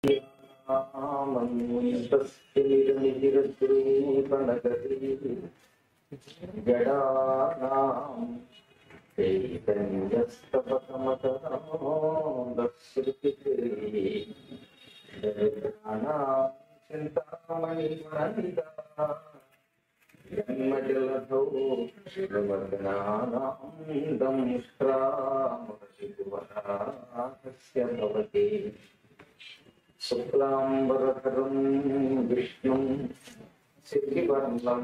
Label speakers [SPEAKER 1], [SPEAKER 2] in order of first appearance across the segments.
[SPEAKER 1] మందస్తిమిరమిహిరద్రీపనగరీ జడానాం చైతన్యస్తపకమకరాంధశ్రుతిరీ దరిద్రాణాం చింతామణి మణిదా జన్మజలధౌ శ్రీమగ్నానాందం శ్రామసివరాహస్య భవతి శుక్లాంబరధరం విష్ణుం శిఖివర్ణం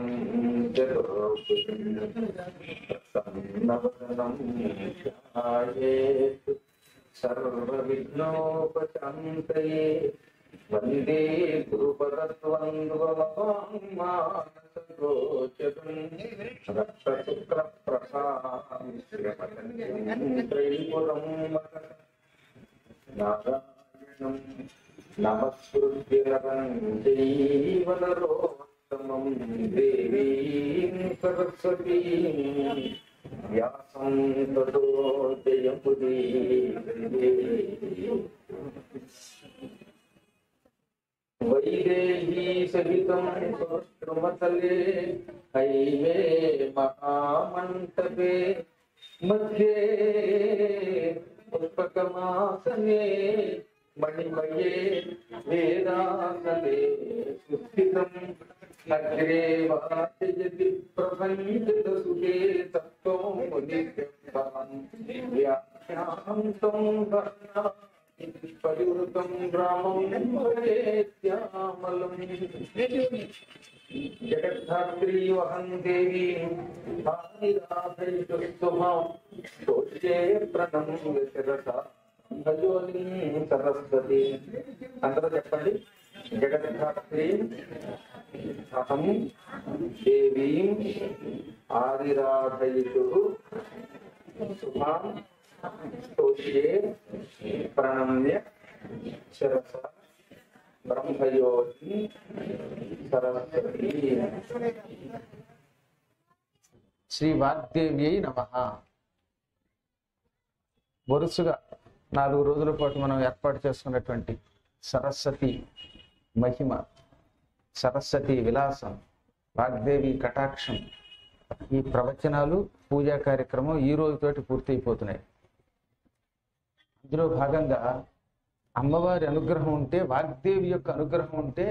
[SPEAKER 1] చతుర్భుజం ధ్యాయేత్ సర్వవిఘ్నోపశాంతయే వందే గురుపదద్వంద్వమానసగోచరం రక్తశుక్రప్రసామిశ్రమతంత్రైపురం నారాయణం నమస్కృత్య నరం చైవ నరోత్తమం దేవీం సరస్వతీం వ్యాసం తతో జయముదీరయే వైదేహీ సహితం సుమతలే హైమే మహామంటపే మధ్యే పుష్పకమాసనే మణిమయే వేదాసనే సుస్థితం అగ్రే వాచయతి ప్రపంచత సుఖే తత్తో నిత్యం వ్యాఖ్యానం తం వర్ణా పరివృతం రామం శ్యామలం జగద్ధాత్రీ వహం దేవీ ప్రణం శిరస భజోని సరస్వతి అందరూ చెప్పండి జగద్ధాత్రీ అహం దేవీం ఆదిరాధయితు శుభాం స్తోష్యే ప్రణమ్య శిరస బ్రహ్మయోగి సరస్వతి
[SPEAKER 2] శ్రీ వాగ్దేవ్యై నమ వరుసగా నాలుగు రోజుల పాటు మనం ఏర్పాటు చేసుకున్నటువంటి సరస్వతి మహిమ సరస్వతి విలాసం వాగ్దేవి కటాక్షం ఈ ప్రవచనాలు పూజా కార్యక్రమం ఈ రోజుతోటి పూర్తయిపోతున్నాయి అందులో భాగంగా అమ్మవారి అనుగ్రహం ఉంటే వాగ్దేవి యొక్క అనుగ్రహం ఉంటే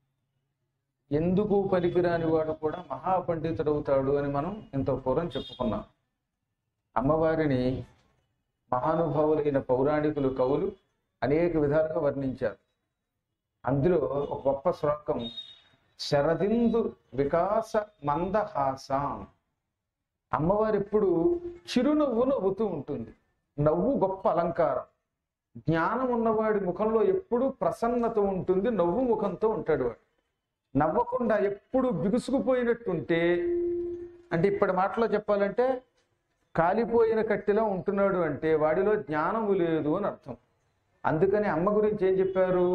[SPEAKER 2] ఎందుకు పనికిరాని వాడు కూడా మహాపండితుడు అవుతాడు అని మనం ఇంత పూర్వం చెప్పుకున్నాం అమ్మవారిని మహానుభావులైన పౌరాణికులు కవులు అనేక విధాలుగా వర్ణించారు అందులో ఒక గొప్ప శ్లోకం శరదిందు వికాస మందహాసాం అమ్మవారు ఎప్పుడు చిరునవ్వు నవ్వుతూ ఉంటుంది నవ్వు గొప్ప అలంకారం జ్ఞానం ఉన్నవాడి ముఖంలో ఎప్పుడు ప్రసన్నత ఉంటుంది నవ్వు ముఖంతో ఉంటాడు వాడు నవ్వకుండా ఎప్పుడు బిగుసుకుపోయినట్టుంటే అంటే ఇప్పటి మాటలో చెప్పాలంటే కాలిపోయిన కట్టెలో ఉంటున్నాడు అంటే వాడిలో జ్ఞానము లేదు అని అర్థం అందుకని అమ్మ గురించి ఏం చెప్పారు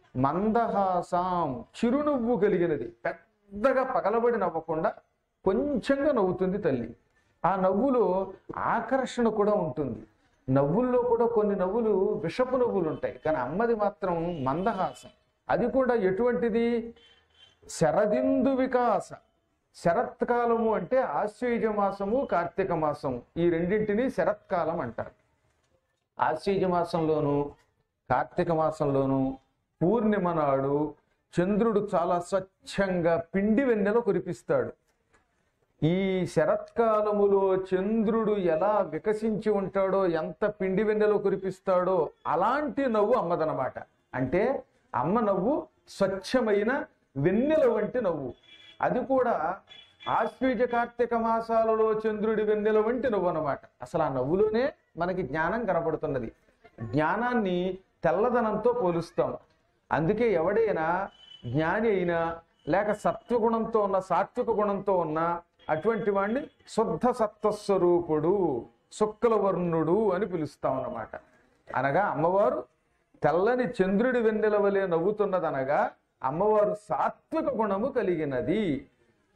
[SPEAKER 2] మందహాసాం చిరునవ్వు కలిగినది పెద్దగా పగలబడి నవ్వకుండా కొంచెంగా నవ్వుతుంది తల్లి ఆ నవ్వులో ఆకర్షణ కూడా ఉంటుంది నవ్వుల్లో కూడా కొన్ని నవ్వులు విషపు నవ్వులు ఉంటాయి కానీ అమ్మది మాత్రం మందహాసం అది కూడా ఎటువంటిది శరదిందు వికాస శరత్కాలము అంటే ఆశ్వయుజ మాసము కార్తీక మాసము ఈ రెండింటిని శరత్కాలం అంటారు ఆశ్వయుజ మాసంలోను కార్తీక మాసంలోను పూర్ణిమ నాడు చంద్రుడు చాలా స్వచ్ఛంగా పిండి వెన్నెల కురిపిస్తాడు ఈ శరత్కాలములో చంద్రుడు ఎలా వికసించి ఉంటాడో ఎంత పిండి వెన్నెలో కురిపిస్తాడో అలాంటి నవ్వు అమ్మదనమాట అంటే అమ్మ నవ్వు స్వచ్ఛమైన వెన్నెల వంటి నవ్వు అది కూడా ఆశ్వీజ కార్తీక మాసాలలో చంద్రుడి వెన్నెల వంటి నవ్వు అనమాట అసలు ఆ నవ్వులోనే మనకి జ్ఞానం కనపడుతున్నది జ్ఞానాన్ని తెల్లదనంతో పోలుస్తాం అందుకే ఎవడైనా జ్ఞాని అయినా లేక సత్వగుణంతో ఉన్న సాత్విక గుణంతో ఉన్న అటువంటి వాడిని శుద్ధ సత్వస్వరూపుడు శుక్ల వర్ణుడు అని పిలుస్తాం అన్నమాట అనగా అమ్మవారు తెల్లని చంద్రుడి వెన్నెల వలె నవ్వుతున్నదనగా అమ్మవారు సాత్విక గుణము కలిగినది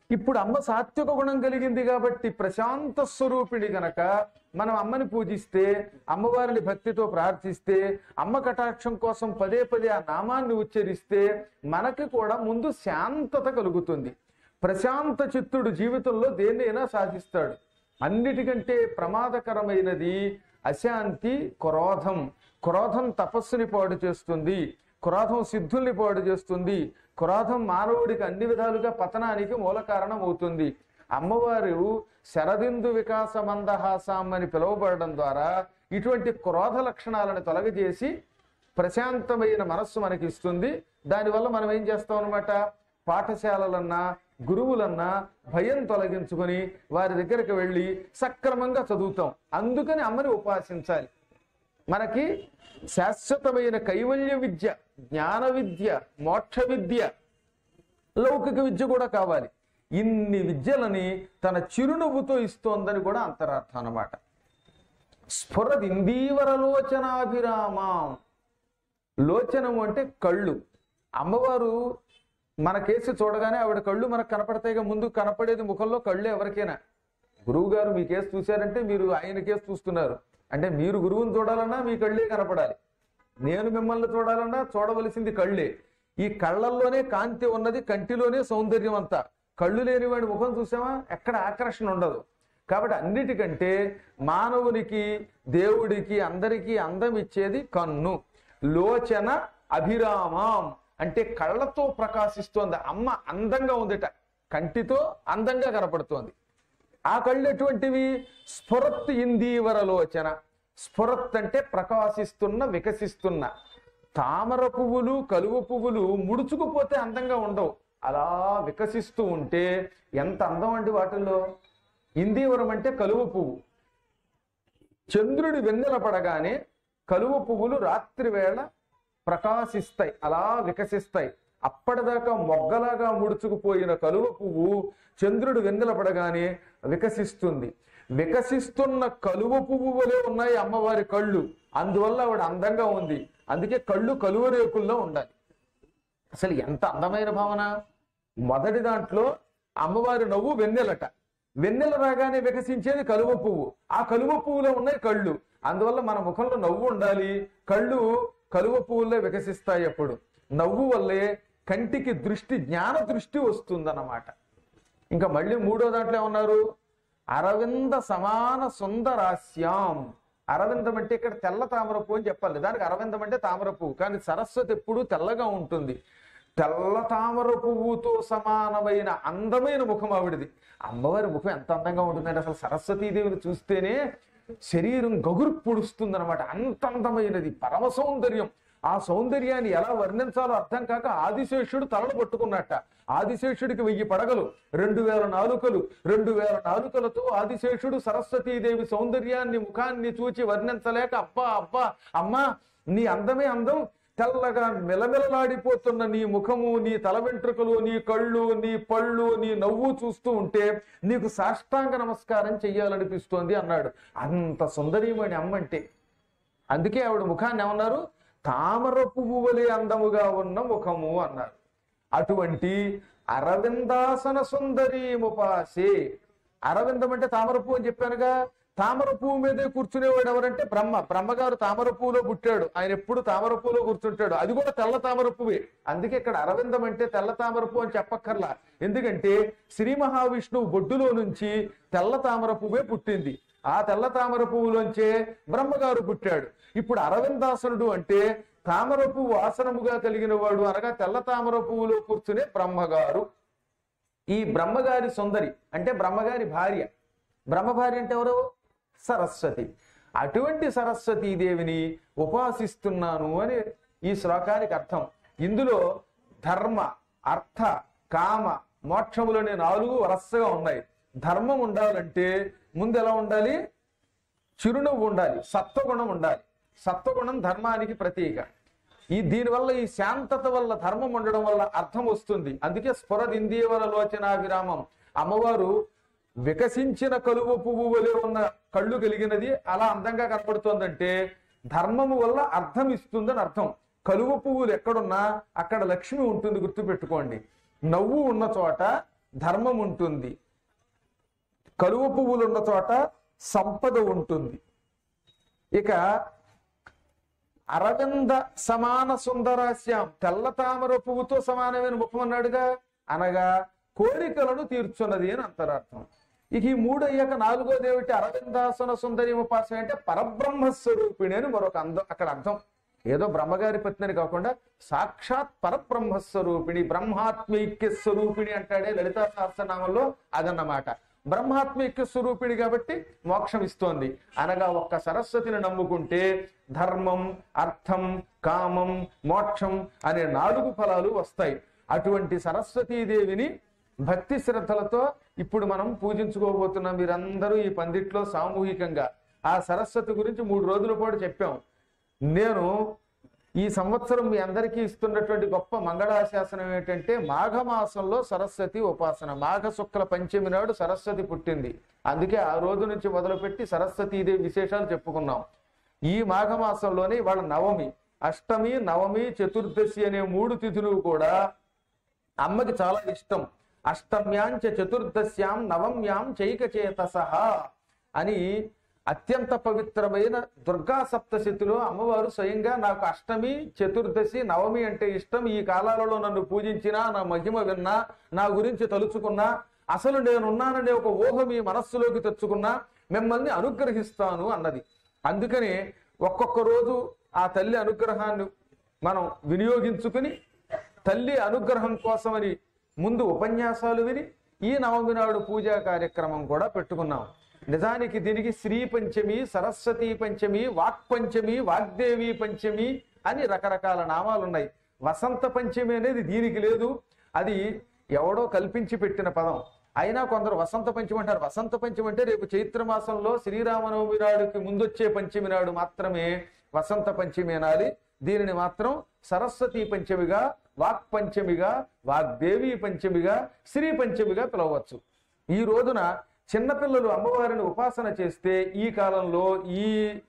[SPEAKER 2] ఇప్పుడు అమ్మ సాత్విక గుణం కలిగింది కాబట్టి ప్రశాంత స్వరూపిణి గనక మనం అమ్మని పూజిస్తే అమ్మవారిని భక్తితో ప్రార్థిస్తే అమ్మ కటాక్షం కోసం పదే పదే ఆ నామాన్ని ఉచ్చరిస్తే మనకి కూడా ముందు శాంతత కలుగుతుంది ప్రశాంత చిత్తుడు జీవితంలో దేన్నైనా సాధిస్తాడు అన్నిటికంటే ప్రమాదకరమైనది అశాంతి క్రోధం క్రోధం తపస్సుని పాడు చేస్తుంది క్రోధం సిద్ధుల్ని పాడు చేస్తుంది క్రోధం మానవుడికి అన్ని విధాలుగా పతనానికి మూల కారణం అవుతుంది అమ్మవారు శరదిందు వికాస మందహాసం అని పిలువబడడం ద్వారా ఇటువంటి క్రోధ లక్షణాలను తొలగజేసి ప్రశాంతమైన మనస్సు మనకి ఇస్తుంది దానివల్ల మనం ఏం చేస్తాం అనమాట పాఠశాలలన్నా గురువులన్నా భయం తొలగించుకొని వారి దగ్గరికి వెళ్ళి సక్రమంగా చదువుతాం అందుకని అమ్మని ఉపాసించాలి మనకి శాశ్వతమైన కైవల్య విద్య జ్ఞాన విద్య మోక్ష విద్య లౌకిక విద్య కూడా కావాలి ఇన్ని విద్యలని తన చిరునవ్వుతో ఇస్తోందని కూడా అంతరార్థం అన్నమాట స్ఫురదిందీవరలోచనాభిరామం లోచనము అంటే కళ్ళు అమ్మవారు మన కేసు చూడగానే ఆవిడ కళ్ళు మనకు కనపడతాయిగా ముందు కనపడేది ముఖంలో కళ్ళు ఎవరికైనా గురువు గారు మీ కేసు చూశారంటే మీరు ఆయన కేసు చూస్తున్నారు అంటే మీరు గురువుని చూడాలన్నా మీ కళ్ళే కనపడాలి నేను మిమ్మల్ని చూడాలన్నా చూడవలసింది కళ్ళే ఈ కళ్ళల్లోనే కాంతి ఉన్నది కంటిలోనే సౌందర్యం అంతా కళ్ళు లేని వాడి ముఖం చూసామా ఎక్కడ ఆకర్షణ ఉండదు కాబట్టి అన్నిటికంటే మానవునికి దేవుడికి అందరికీ అందం ఇచ్చేది కన్ను లోచన అభిరామం అంటే కళ్ళతో ప్రకాశిస్తోంది అమ్మ అందంగా ఉందిట కంటితో అందంగా కనపడుతోంది ఆ కళ్ళు ఎటువంటివి స్ఫురత్ ఇందీవరలోచన స్ఫురత్ అంటే ప్రకాశిస్తున్న వికసిస్తున్న తామర పువ్వులు కలువ పువ్వులు ముడుచుకుపోతే అందంగా ఉండవు అలా వికసిస్తూ ఉంటే ఎంత అందం అండి వాటిల్లో ఇందీవరం అంటే కలువ పువ్వు చంద్రుడి వెన్నెల పడగానే కలువ పువ్వులు రాత్రి వేళ ప్రకాశిస్తాయి అలా వికసిస్తాయి అప్పటిదాకా మొగ్గలాగా ముడుచుకుపోయిన కలువ పువ్వు చంద్రుడు వెన్నెల పడగానే వికసిస్తుంది వికసిస్తున్న కలువ పువ్వు వలె ఉన్నాయి అమ్మవారి కళ్ళు అందువల్ల ఆవిడ అందంగా ఉంది అందుకే కళ్ళు కలువ రేకుల్లో ఉండాలి అసలు ఎంత అందమైన భావన మొదటి దాంట్లో అమ్మవారి నవ్వు వెన్నెలట వెన్నెల రాగానే వికసించేది కలువ పువ్వు ఆ కలువ పువ్వులో ఉన్నాయి కళ్ళు అందువల్ల మన ముఖంలో నవ్వు ఉండాలి కళ్ళు కలువ పువ్వులే వికసిస్తాయి అప్పుడు నవ్వు వల్లే కంటికి దృష్టి జ్ఞాన దృష్టి వస్తుందన్నమాట ఇంకా మళ్ళీ మూడో దాంట్లో ఏమన్నారు అరవింద సమాన సుందరాస్యాం అరవిందం అంటే ఇక్కడ తెల్ల తామర పువ్వు అని చెప్పాలి దానికి అరవిందం అంటే తామర పువ్వు కానీ సరస్వతి ఎప్పుడు తెల్లగా ఉంటుంది తెల్ల తామర పువ్వుతో సమానమైన అందమైన ముఖం ఆవిడది అమ్మవారి ముఖం ఎంత అందంగా ఉంటుందంటే అసలు సరస్వతీదేవిని చూస్తేనే శరీరం గగురు పొడుస్తుంది అనమాట అంత అందమైనది పరమ సౌందర్యం ఆ సౌందర్యాన్ని ఎలా వర్ణించాలో అర్థం కాక ఆదిశేషుడు తలను పట్టుకున్నట్ట ఆదిశేషుడికి వెయ్యి పడగలు రెండు వేల నాలుకలు రెండు వేల నాలుకలతో ఆదిశేషుడు సరస్వతీదేవి సౌందర్యాన్ని ముఖాన్ని చూచి వర్ణించలేక అబ్బా అబ్బా అమ్మా నీ అందమే అందం తెల్లగా మెలమెలలాడిపోతున్న నీ ముఖము నీ తల వెంట్రుకలు నీ కళ్ళు నీ పళ్ళు నీ నవ్వు చూస్తూ ఉంటే నీకు సాష్టాంగ నమస్కారం చెయ్యాలనిపిస్తోంది అన్నాడు అంత సుందరీమణి అమ్మంటే అందుకే ఆవిడ ముఖాన్ని ఏమన్నారు తామర పువ్వు వలె అందముగా ఉన్న ముఖము అన్నారు అటువంటి అరవిందాసన సుందరీ ముపాసే అరవిందం అంటే తామర పువ్వు అని చెప్పానుగా తామర పువ్వు మీదే కూర్చునేవాడు ఎవరంటే బ్రహ్మ బ్రహ్మగారు తామర పువ్వులో పుట్టాడు ఆయన ఎప్పుడు తామర పువ్వులో కూర్చుంటాడు అది కూడా తెల్ల తామర పువ్వే అందుకే ఇక్కడ అరవిందం అంటే తెల్ల తామర పువ్వు అని చెప్పక్కర్లా ఎందుకంటే శ్రీ మహావిష్ణువు బొడ్డులో నుంచి తెల్ల తామర పువ్వే పుట్టింది ఆ తెల్ల తామర పువ్వులోంచే బ్రహ్మగారు పుట్టాడు ఇప్పుడు అరవిందాసనుడు అంటే తామర పువ్వు ఆసనముగా కలిగిన వాడు అనగా తెల్ల తామర పువ్వులో కూర్చునే బ్రహ్మగారు ఈ బ్రహ్మగారి సుందరి అంటే బ్రహ్మగారి భార్య బ్రహ్మ భార్య అంటే ఎవరు సరస్వతి అటువంటి సరస్వతీ దేవిని ఉపాసిస్తున్నాను అని ఈ శ్లోకానికి అర్థం ఇందులో ధర్మ అర్థ కామ మోక్షములనే నాలుగు వరసగా ఉన్నాయి ధర్మం ఉండాలంటే ముందు ఎలా ఉండాలి చిరునవ్వు ఉండాలి సత్వగుణం ఉండాలి సత్వగుణం ధర్మానికి ప్రతీక ఈ దీనివల్ల ఈ శాంతత వల్ల ధర్మం ఉండడం వల్ల అర్థం వస్తుంది అందుకే స్ఫురదిందీవర లోచన విరామం అమ్మవారు వికసించిన కలువ పువ్వు వలె ఉన్న కళ్ళు కలిగినది అలా అందంగా కనపడుతోందంటే ధర్మము వల్ల అర్థం ఇస్తుందని అర్థం కలువ పువ్వులు ఎక్కడున్నా అక్కడ లక్ష్మి ఉంటుంది గుర్తుపెట్టుకోండి నవ్వు ఉన్న చోట ధర్మం ఉంటుంది కలువ పువ్వులు ఉన్న చోట సంపద ఉంటుంది ఇక అరవింద సమాన సుందరాస్యాం తెల్ల తామర పువ్వుతో సమానమైన ముఖం అన్నాడుగా అనగా కోరికలను తీర్చున్నది అని అంతరార్థం ఇక ఈ మూడు అయ్యాక నాలుగోది ఏమిటి అరవిందాసన సుందరి ఉపాసన అంటే పరబ్రహ్మ స్వరూపిణి అని మరొక అందం అక్కడ అర్థం ఏదో బ్రహ్మగారి పత్ని కాకుండా సాక్షాత్ పరబ్రహ్మ స్వరూపిణి బ్రహ్మాత్మైక్య స్వరూపిణి అంటాడే లలితా సహస్రనామంలో అదన్నమాట బ్రహ్మాత్మైక్య స్వరూపిణి కాబట్టి మోక్షం ఇస్తోంది అనగా ఒక్క సరస్వతిని నమ్ముకుంటే ధర్మం అర్థం కామం మోక్షం అనే నాలుగు ఫలాలు వస్తాయి అటువంటి సరస్వతీదేవిని భక్తి శ్రద్ధలతో ఇప్పుడు మనం పూజించుకోబోతున్నాం మీరందరూ ఈ పందిట్లో సామూహికంగా ఆ సరస్వతి గురించి మూడు రోజుల పాటు చెప్పాం నేను ఈ సంవత్సరం మీ అందరికీ ఇస్తున్నటువంటి గొప్ప మంగళాశాసనం ఏంటంటే మాఘమాసంలో సరస్వతి ఉపాసన మాఘ శుక్ల పంచమి నాడు సరస్వతి పుట్టింది అందుకే ఆ రోజు నుంచి మొదలుపెట్టి సరస్వతీదేవి విశేషాలు చెప్పుకున్నాం ఈ మాఘమాసంలోనే వాళ్ళ నవమి అష్టమి నవమి చతుర్దశి అనే మూడు తిథులు కూడా అమ్మకి చాలా ఇష్టం అష్టమ్యాం చ చతుర్దశ్యాం నవమ్యాం చైకచేతస అని అత్యంత పవిత్రమైన దుర్గా సప్తశతిలో అమ్మవారు స్వయంగా నాకు అష్టమి చతుర్దశి నవమి అంటే ఇష్టం ఈ కాలాలలో నన్ను పూజించినా నా మహిమ విన్నా నా గురించి తలుచుకున్నా అసలు నేనున్నాననే ఒక ఊహ మీ మనస్సులోకి తెచ్చుకున్నా మిమ్మల్ని అనుగ్రహిస్తాను అన్నది అందుకని ఒక్కొక్క రోజు ఆ తల్లి అనుగ్రహాన్ని మనం వినియోగించుకుని తల్లి అనుగ్రహం కోసమని ముందు ఉపన్యాసాలు విని ఈ నవమి నాడు పూజా కార్యక్రమం కూడా పెట్టుకున్నాం నిజానికి దీనికి శ్రీ పంచమి సరస్వతి పంచమి వాక్ పంచమి వాగ్దేవి పంచమి అని రకరకాల నామాలు ఉన్నాయి వసంత పంచమి అనేది దీనికి లేదు అది ఎవడో కల్పించి పెట్టిన పదం అయినా కొందరు వసంత పంచమి అంటారు వసంత పంచమి అంటే రేపు చైత్ర మాసంలో శ్రీరామనవమి నాడుకి ముందొచ్చే పంచమి నాడు మాత్రమే వసంత పంచమి అనాలి దీనిని మాత్రం సరస్వతి పంచమిగా వాక్ పంచమిగా వాగ్దేవి పంచమిగా శ్రీ పంచమిగా పిలవచ్చు ఈ రోజున చిన్నపిల్లలు అమ్మవారిని ఉపాసన చేస్తే ఈ కాలంలో ఈ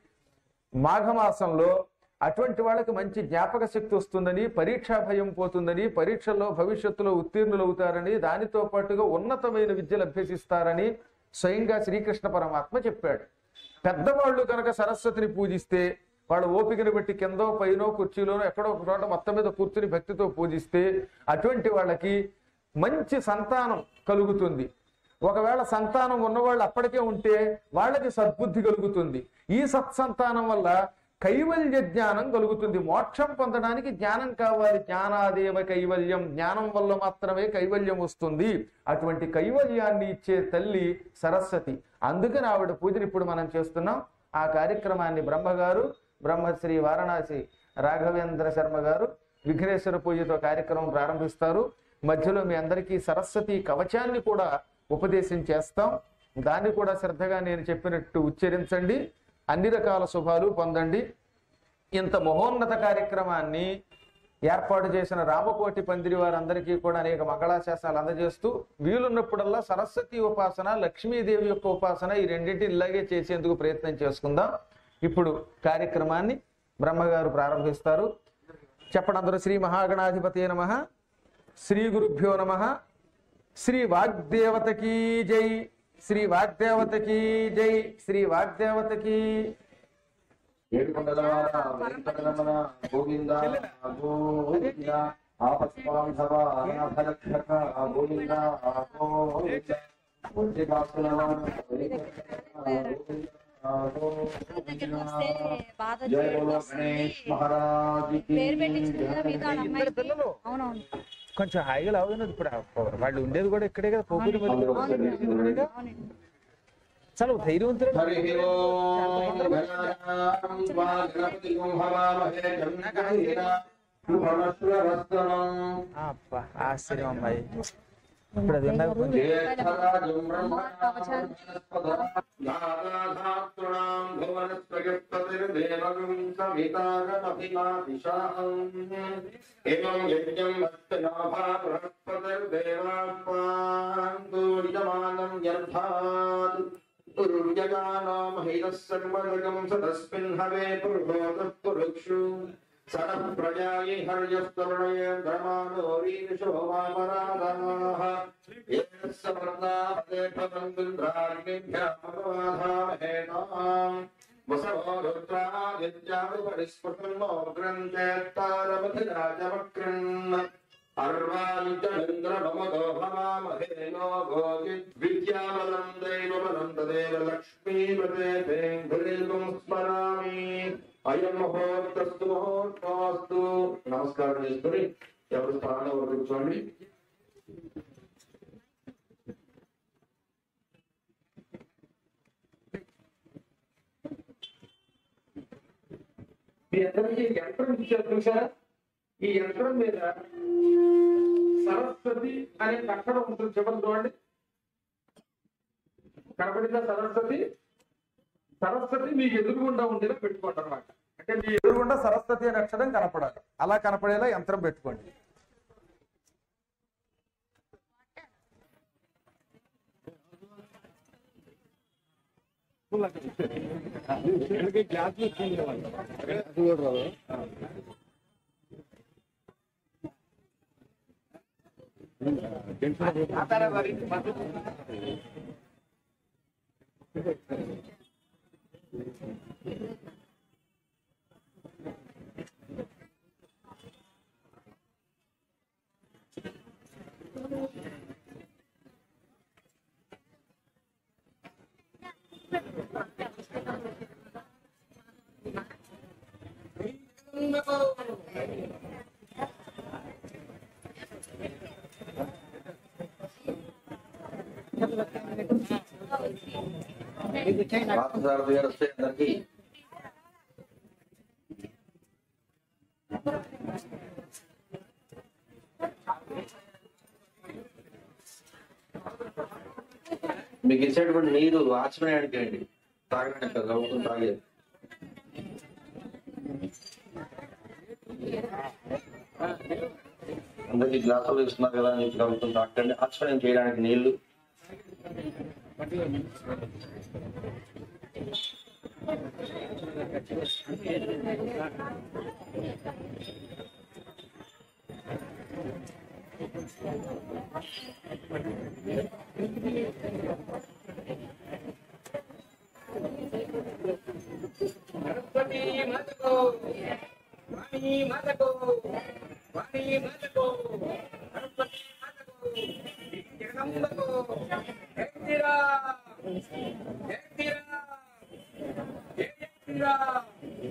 [SPEAKER 2] మాఘమాసంలో అటువంటి వాళ్ళకి మంచి జ్ఞాపక శక్తి వస్తుందని పరీక్షా భయం పోతుందని పరీక్షల్లో భవిష్యత్తులో ఉత్తీర్ణులు అవుతారని దానితో పాటుగా ఉన్నతమైన విద్యలు అభ్యసిస్తారని స్వయంగా శ్రీకృష్ణ పరమాత్మ చెప్పాడు పెద్దవాళ్ళు కనుక సరస్వతిని పూజిస్తే వాళ్ళ ఓపికను బట్టి కిందో పైనో కుర్చీలోనో ఎక్కడో ఒక చోట మొత్తం మీద కూర్చుని భక్తితో పూజిస్తే అటువంటి వాళ్ళకి మంచి సంతానం కలుగుతుంది ఒకవేళ సంతానం ఉన్నవాళ్ళు అప్పటికే ఉంటే వాళ్ళకి సద్బుద్ధి కలుగుతుంది ఈ సత్సంతానం వల్ల కైవల్య జ్ఞానం కలుగుతుంది మోక్షం పొందడానికి జ్ఞానం కావాలి జ్ఞానాదేవ కైవల్యం జ్ఞానం వల్ల మాత్రమే కైవల్యం వస్తుంది అటువంటి కైవల్యాన్ని ఇచ్చే తల్లి సరస్వతి అందుకని ఆవిడ పూజను ఇప్పుడు మనం చేస్తున్నాం ఆ కార్యక్రమాన్ని బ్రహ్మగారు బ్రహ్మశ్రీ వారణాసి రాఘవేంద్ర శర్మ గారు విఘ్నేశ్వర పూజతో కార్యక్రమం ప్రారంభిస్తారు మధ్యలో మీ అందరికీ సరస్వతి కవచాన్ని కూడా ఉపదేశం చేస్తాం దాన్ని కూడా శ్రద్ధగా నేను చెప్పినట్టు ఉచ్చరించండి అన్ని రకాల శుభాలు పొందండి ఇంత మహోన్నత కార్యక్రమాన్ని ఏర్పాటు చేసిన రామకోటి పందిరి వారందరికీ కూడా అనేక మంగళాశాసనాలు అందజేస్తూ వీలున్నప్పుడల్లా సరస్వతి ఉపాసన లక్ష్మీదేవి యొక్క ఉపాసన ఈ రెండింటిని ఇలాగే చేసేందుకు ప్రయత్నం చేసుకుందాం ఇప్పుడు కార్యక్రమాన్ని బ్రహ్మగారు ప్రారంభిస్తారు చెప్పండి అందరూ శ్రీ మహాగణాధిపతి నమ శ్రీ గురుభ్యో నమ శ్రీ వాగ్దేవతకి జై శ్రీ వాగ్దేవతకి జై శ్రీ వాగ్దేవతకి
[SPEAKER 1] ఏడుకొండలవాడ వెంకటరమణ గోవింద గోవింద ఆపస్వాంధవ అనాథరక్షక గోవింద గోవింద పూజ్యదాసులవాడ వెంకటరమణ గోవింద
[SPEAKER 3] బాధ
[SPEAKER 1] జయ బోలో గణేష్ మహారాజ్ కి
[SPEAKER 3] పేరు పెట్టించింది కదా మిగతా వాళ్ళ
[SPEAKER 2] ఇద్దరు
[SPEAKER 3] అమ్మాయికి
[SPEAKER 2] పిల్లలు
[SPEAKER 3] అవునవును
[SPEAKER 2] కొంచెం హాయిగా లావుతున్నది ఇప్పుడు వాళ్ళు ఉండేది కూడా ఇక్కడే కదా పోకూరి
[SPEAKER 1] అందరూ ఒకసారి
[SPEAKER 3] అవునండి అవునండి
[SPEAKER 2] చాలా ధైర్యవంతులు
[SPEAKER 1] హరి ఓం గణానాం వా గణపతిం హవామహే గణపతిన శుభమస్వరస్తనం
[SPEAKER 2] అబ్బా ఆశ్చర్యం అమ్మాయి ఇప్పుడు అది ఉన్నాక కొంచెం
[SPEAKER 1] జ్యేష్ఠరాజం బ్రహ్మణాం నాదాధాతృణాం భువనస్వయత్పతిర్దేవగం సవితాగమభిమాదిశాం ఏవం యజ్ఞం భక్తనాభా బృహస్పతిర్దేవాత్మాంతో యజమానం యర్థాత్ పురుజగానో మహిళः సర్వదగం సదస్మిన్ హవే పురుషోతః పురుక్షు సనః ప్రజాయి హర్యస్తరుణయేంద్రమానో వీనిషో మామరాధాః ఏన సమర్ణాపదేభవంద్రాగ్నిభ్యామపవాధామహేతాం వసవో రుద్రాదిత్యాదుపరిస్ఫుటన్నో గ్రంథేత్తారమధిరాజమక్రన్ అర్వాంచమింద్రమమదో భవామహేనో గోజిత్ విద్యాబలం దైవబలం తదేవ లక్ష్మీపతే తేంద్రీకం స్మరామి అయం ముహూర్తస్తు ముహూర్తమస్తు నమస్కారం చేసుకుని ఎవరు స్థానంలో కూర్చోండి
[SPEAKER 4] మీ అందరికీ యంత్రం ఇచ్చారు చూసారా ఈ యంత్రం మీద సరస్వతి అనే అక్షరం ఉంటుంది చెప్పండి చూడండి కనబడిందా సరస్వతి సరస్వతి మీకు ఎదురుగుండా ఉండేలా పెట్టుకోండి అనమాట
[SPEAKER 2] అంటే మీ ఎదురుగుండా సరస్వతి అనే అక్షరం కనపడాలి అలా కనపడేలా యంత్రం పెట్టుకోండి
[SPEAKER 1] పార్థసారథి గారు వస్తే అందరికి మీకు ఇచ్చేటువంటి నీరు ఆచమనానికి అండి తాగడానికి కాదు, నవ్వుకుని తాగేది అందరికి గ్లాసులు ఇస్తున్నారు కదా అని చెప్పి నవ్వుకుని తాకండి ఆచమనం చేయడానికి నీళ్లు
[SPEAKER 4] సరస్వతి మాతకు వాణి మాతకు వాణి మాతకు సరస్వతి మాతకు జగదంబకు జై శ్రీరామ్ జై శ్రీరామ్ జై జై శ్రీరామ్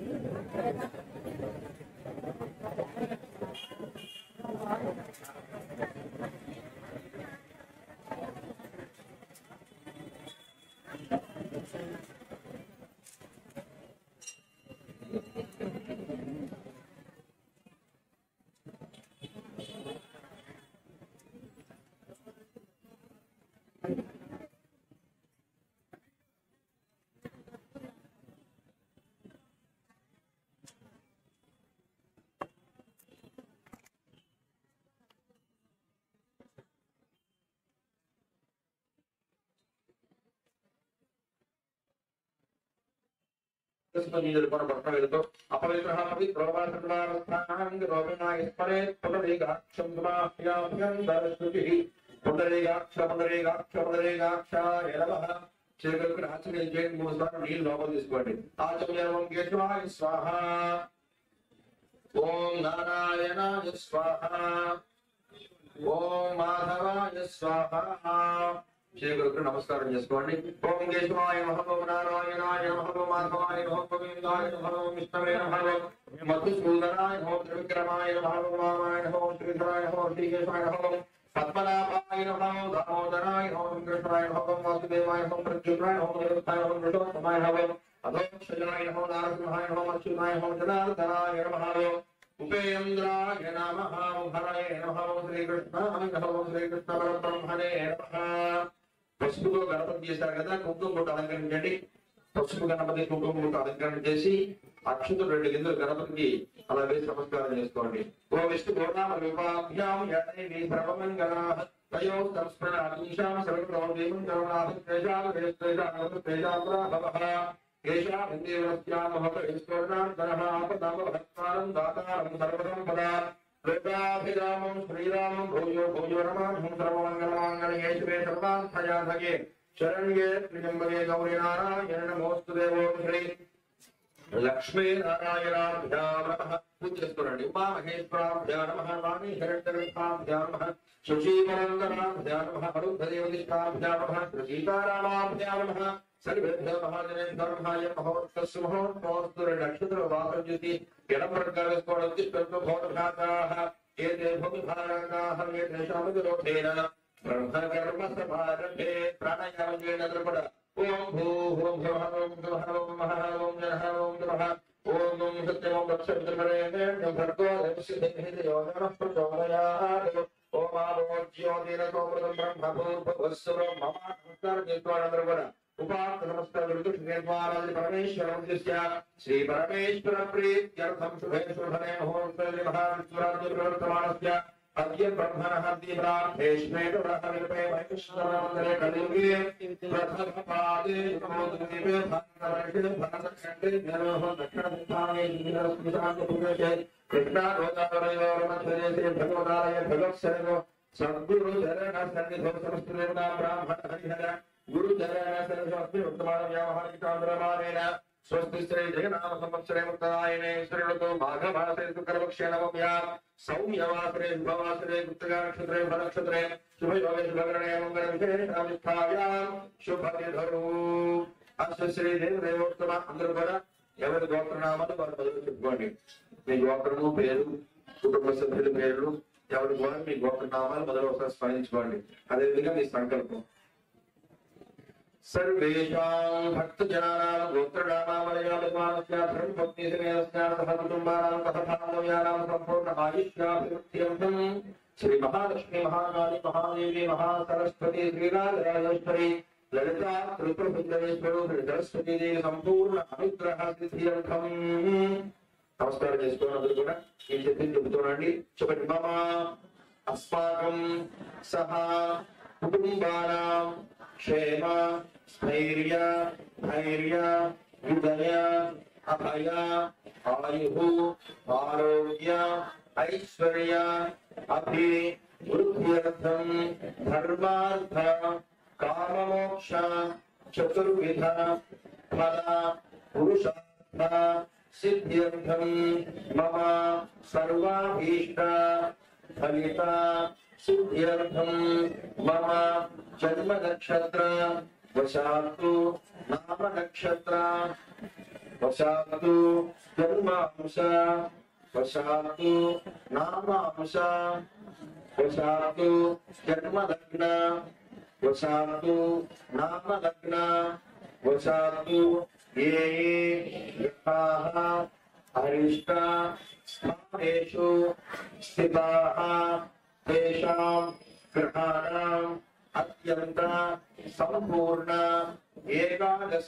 [SPEAKER 1] స్వాహ ఓం నారాయణాయ స్వాహ ఓం మాధవాయ స్వాహ శ్రీగురుకు నమస్కారం చేసుకోండి ఓం కేశవాయ నమః ఓం నారాయణాయ నమః ఓం మాధవాయ నమః ఓం గోవిందాయ నమః ఓం విష్ణవే నమః ఓం మధుసూదనాయ నమః ఓం త్రివిక్రమాయ నమః ఓం వామాయ నమః ఓం శ్రీధరాయ నమః ఓం శ్రీకేశవాయ నమః ఓం పద్మనాభాయ నమః ఓం దామోదరాయ నమః ఓం కృష్ణాయ నమః ఓం వాసుదేవాయ నమః ఓం ప్రద్యుమ్నాయ నమః ఓం నిరుక్తాయ నమః ఓం నృషోత్తమాయ నమః ఓం అధోక్షజనాయ నమః నారసింహాయ నమః అచ్యుతాయ నమః జనార్దనాయ నమః ఓం ఉపేంద్రాయ నమః ఓం హరయే నమః ఓం శ్రీకృష్ణాయ నమః ఓం శ్రీకృష్ణ పరబ్రహ్మణే నమః పసుపుతో గణపతి చేశారు కదా కుంకుమ బుట్ట అలంకరించండి పసుపు గణపతి కుంకుమ బుట్ట అలంకరణ చేసి అక్షతులు రెండు గింజలు గణపతికి అలా వేసి నమస్కారం చేసుకోండి ఓ విష్ణు గోనామ విభాభ్యాం యటైవి సర్వమంగళాః తయో సంస్మరణ అగ్నిశాం సర్వతో దేవం కరుణాథ తేజాల వేస్తేజాల తేజాంధ్రా భవః కేశాభిదేవస్యామహేశ్వరణాంతరः ఆపదామహత్కారం దాతారం సర్వసంపదా లోకాభిరామం శ్రీరామం భూయో భూయో నమాహం సర్వమంగళమాంగళ్యే శివే సర్వార్థయాధగే శరణ్యే త్రిజంబగే గౌరీ నారాయణ నమోస్తు దేవో శ్రీ లక్ష్మీ నారాయణాభ్యాం నమః పూజ చేసుకోండి ఉమా మహేశ్వరాభ్యాం నమః వాణి హిరణ్యగర్భాభ్యాం నమః సుశీమనందనాభ్యాం నమః అరుంధదేవదిష్టాభ్యాం నమః సీతారామాభ్యాం నమః సర్వేభ్యో మహాజనేభ్యో నమః మహోత్సవ మహోత్సవస్తు రెండు నక్షత్ర వాసజ్యుతి ఎడమర్గవేసుకోవడం తిష్టంతో భౌతఘాతాః ఏతే భూమిభారకాః ఏ తేషామతిరోధేన బ్రహ్మకర్మ సమారంభే ప్రాణాయామేన ద్రపడ ఓం భూ ఓం భువః ఓం భువః ఓం మహః ఓం జనః ఓం ద్రవః ఓం ఓం సత్యం దక్షిణేంద్రం భర్గో దేవసిద్ధిర్యో నమః ప్రచోదయాత్ ఓం ఆరోగ్యోదీన సోమృతం బ్రహ్మ భూర్భువస్సురం మమ నమస్కారం చేసుకోవాలందరూ కూడా ఉపాస నమస్కారం నిర్మాణాది పరమేశ్వరం ఉద్దిశ్య శ్రీ పరమేశ్వర ప్రీత్యర్థం శుభే శుభనే మహోత్సవ మహావిశ్వరాజ్య ప్రవర్తమానస్య అద్య బ్రహ్మణः దీప్రార్థేష్మేతురः విపే వైష్ణవమందరే కలియుగే ప్రథమ పాదే నమోదుదీపే భారతవర్షే భారతఖండే జ్ఞానోహ దక్షిణ దిశానే శ్రీరస్మితాంత పుణ్యశే కృష్ణా గోదావరయోర మధ్యదేశే భగవదాలయ భగవత్సరగో సద్గురు చరణ సన్నిధో సంస్కృత బ్రాహ్మణ హరిహర గురు చరణ సన్నిధి వర్తమాన వ్యావహారికాంధ్రమానేన స్వస్తి శ్రీ జగన్నామ సంవత్సరే ముక్తాయనే శ్రీలతో మాఘమాసే శుక్రపక్షే నవమ్యా సౌమ్యవాసరే శుభవాసరే కృతికా నక్షత్రే ఫలక్షత్రే శుభయోగే శుభకరణే మంగళ విశేషావిష్టావ్యాం శుభతిధరు అస్య శ్రీ దేవదేవోత్తమ అందరూ కూడా ఎవరి గోత్రనామాలు వారు బదులు చెప్పుకోండి మీ గోత్రము పేరు కుటుంబ సభ్యుల పేర్లు ఎవరి కూడా మీ గోత్రనామాలు మొదలు ఒకసారి స్మరించుకోండి అదేవిధంగా మీ సంకల్పం सर्वेषां भक्तजनानां गोत्रनामावलयाभिमानस्य धर्मभक्तिसमेतस्य सह कुटुम्बानां तथा बान्धव्यानां सम्पूर्णमायुष्याभिवृद्ध्यर्थं श्री महालक्ष्मी महाकाली महादेवी महासरस्वती श्रीराजराजेश्वरी ललिता त्रिपुरसुन्दरेश्वरो श्री सरस्वती देवी సంపూర్ణ అనుగ్రహ సిద్ధ్యర్థం నమస్కారం చేసుకోండి అందరూ కూడా ఏం చెప్పింది చెబుతున్నాండి చెప్పండి మమ అస్మాకం సహా కుటుంబానాం క్షేమ స్థైర్య ధైర్య విదయ అభయ ఆయు ఆరోగ్య ఐశ్వర్య అభి వృద్ధ్యర్థం ధర్మార్థ కామమోక్ష చతుర్విధ ఫల పురుషార్థ సిద్ధ్యర్థం మమ సర్వాభీష్ట ఫలిత సిద్ధ్యర్థం మమ జన్మ నక్షత్ర వశాత్తు నామ నక్షత్ర వశాత్తు జన్మాంశ వశాత్తు నామాంశ వశాత్తు జన్మలగ్న వశాత్తు నామలగ్న వశాత్తు ఏ ఏ గ్రహాः అరిష్ట స్థానేషు స్థితాः తేషాం గ్రహాణాం అత్యంత సంపూర్ణ ఏకాదశ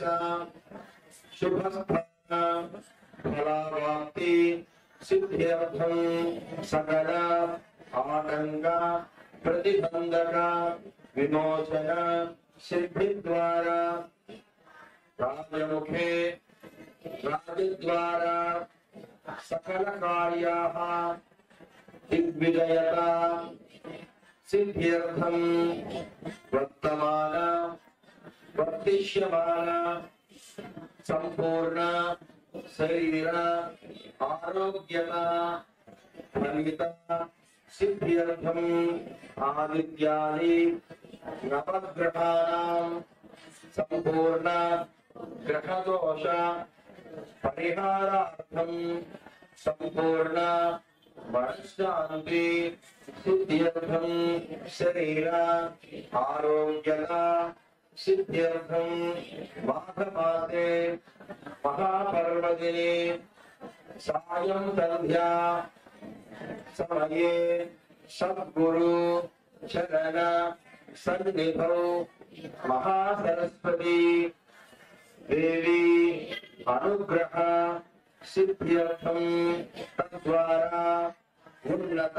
[SPEAKER 1] శుభస్థాన ఫలావాప్తి సిద్ధ్యర్థం సకల ఆటంక ప్రతిబంధక విమోచన సిద్ధి ద్వారా రాజముఖే రాజద్వారా సకల కార్యాः దిగ్విజయత సిద్ధ్యర్థం వర్తమాన వర్తిష్యమాన సంపూర్ణ శరీర ఆరోగ్యత ఫలిత సిద్ధ్యర్థం ఆదిత్యాది నవగ్రహాణం సంపూర్ణ గ్రహదోష పరిహారార్థం సంపూర్ణ మనశ్శాంతి సిద్ధ్యర్థం శరీర ఆరోగ్యత సిద్ధ్యర్థం మాఘమాసే మహాపర్వదినే సాయం సంధ్యా సమయే సద్గురు చరణ సన్నిధౌ మహాసరస్వతి దేవి అనుగ్రహ సిద్ధ్యర్థం తద్వారా ఉన్నత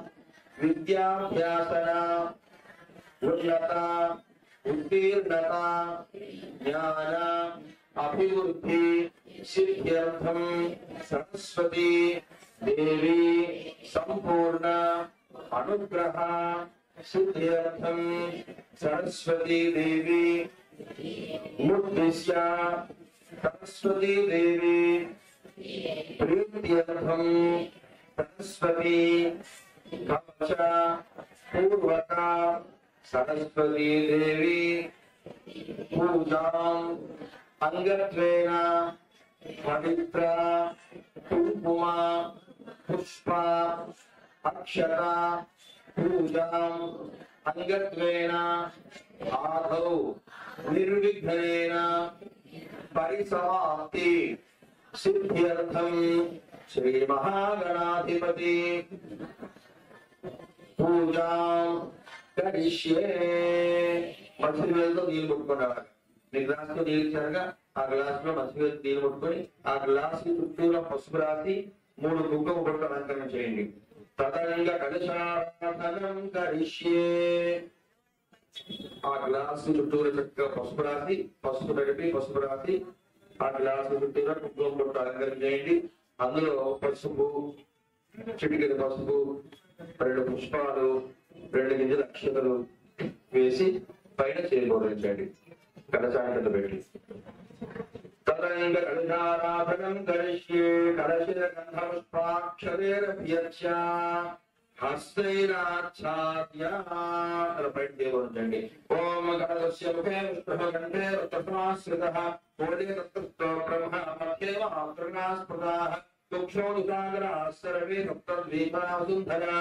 [SPEAKER 1] విద్యాభ్యాసన ఉన్నత ఉత్తీర్ణత జ్ఞాన అభివృద్ధి సిద్ధ్యర్థం సరస్వతి దేవి సంపూర్ణ అనుగ్రహ సిద్ధ్యర్థం సరస్వతి దేవి ముద్దిశ్య సరస్వతి దేవి ప్రీత్యర్థం సరస్వతి కవచ పూర్వక సరస్వతి దేవి పూజాం అంగత్వేన పవిత్ర కుంకుమ పుష్ప అక్షత పూజాం అంగత్వేన ఆదౌ నిర్విఘ్నేన పరిసమాప్తి సిద్ధ్యర్థం శ్రీ మహాగణాధిపతి పూజాం కరిష్యే మధ్య వేలతో నీళ్ళు ముట్టుకునేవారు మీ గ్లాస్ లో నీళ్ళు ఇచ్చారుగా ఆ గ్లాస్ లో మధ్య వేలు నీళ్ళు ముట్టుకొని ఆ గ్లాస్ చుట్టూలో పసుపు రాసి మూడు కుంకుమ బొట్టు అలంకరణ చేయండి తదంగ కలశారాధనం కరిష్యే ఆ గ్లాసు చుట్టూరు చక్కగా పసుపు రాసి పసుపు నడిపి పసుపు రాసి ఆ గ్లాసు చుట్టూరు కుంకుమ బొట్టు అలంకరణ చేయండి అందులో పసుపు చిటికెడు పసుపు రెండు పుష్పాలు రెండు గింజల అక్షతలు వేసి పైన చేకూరించండి కలశాన్ని కింద పెట్టి తదంగ కలశారాధనం కరిష్యే కలశ గంధపుష్పాక్షరేరభ్యర్చ హస్తైరాచ్ఛాద్య తన పైన చేకూరించండి ఓం కలశస్య ముఖే విష్ణుః కంఠే రుద్రసమాశ్రితః కోడే తత్ర బ్రహ్మ మధ్యే మహాకృణాస్పృతాః దుక్షోనుసాగరా సర్వే సప్తద్వీపాసుంధరా